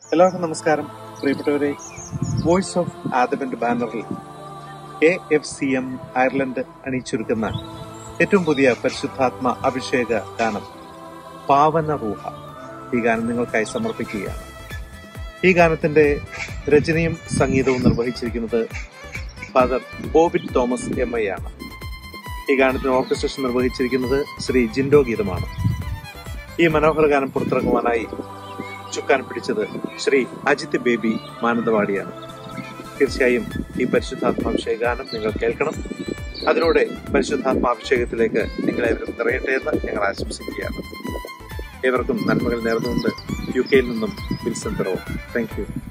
എല്ലാവർക്കും നമസ്കാരം പ്രിയപ്പെട്ടവരെ വോയിസ് ഓഫ് ആദവന്റെ ബാനറിൽ A F C M Ireland അണിയിച്ചൊരുക്കുന്ന ഏറ്റവും പുതിയ പരിശുദ്ധാത്മ അഭിഷേക ഗാനം പാവന റൂഹ ഈ ഗാനം നിങ്ങൾക്കായി സമർപ്പിക്കുകയാണ് ഈ ഗാനത്തിന്റെ രചനയും സംഗീതവും നിർവഹിച്ചിരിക്കുന്നത് father Bobit Thomas M I ആണ് ഈ ഗാനത്തിന് ഓർക്കസ്ട്രേഷൻ നിർവഹിച്ചിരിക്കുന്നത് ശ്രീ ജിൻഡോ ഗീതമാണ് ഈ മനോഹര ഗാനം പുറത്തിറങ്ങുവാനായി ചുക്കാൻ പിടിച്ചത് ശ്രീ അജിത് ബേബി മാനന്തവാടിയാണ് തീർച്ചയായും ഈ പരിശുദ്ധാത്മാഭിഷേക ഗാനം നിങ്ങൾ കേൾക്കണം അതിലൂടെ പരിശുദ്ധാത്മാഭിഷേകത്തിലേക്ക് നിങ്ങളേവരും നിറയട്ടെ എന്ന് ഞങ്ങൾ ആശംസിക്കുകയാണ് ഏവർക്കും നന്മകൾ നേർന്നുകൊണ്ട് യു കെയിൽ നിന്നും വിൽസൺ പിറവോ താങ്ക് യു